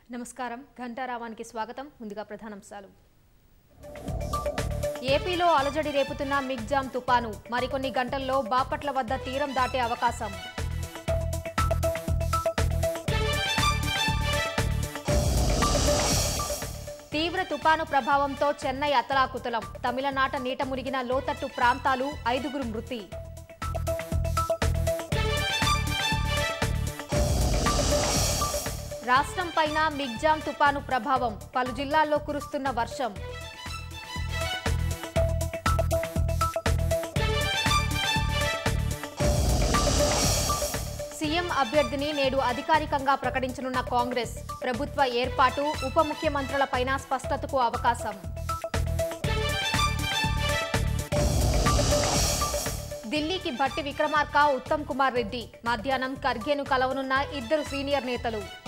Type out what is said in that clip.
నమస్కారం ఘంటారావానికి స్వాగతం ముందుగా ప్రధానాంశాలు ఏపీలో అలజడి రేపుతున్న మిగ్జామ్ తుపాను మరికొన్ని గంటల్లో బాపట్ల వద్ద తీరం దాటే అవకాశం తీవ్ర తుపాను ప్రభావంతో చెన్నై అతలాకుతలం తమిళనాట నీట మునిగిన లోతట్టు ప్రాంతాలు ఐదుగురు మృతి రాష్ట్రంపైన మిగ్జామ్ తుపాను ప్రభావం పలు జిల్లాల్లో కురుస్తున్న వర్షం సీఎం అభ్యర్థిని నేడు అధికారికంగా ప్రకటించనున్న కాంగ్రెస్ ప్రభుత్వ ఏర్పాటు ఉప ముఖ్యమంత్రులపైన స్పష్టతకు అవకాశం ఢిల్లీకి భట్టి విక్రమార్క ఉత్తమ్ కుమార్ రెడ్డి మధ్యాహ్నం ఖర్గేను కలవనున్న ఇద్దరు సీనియర్ నేతలు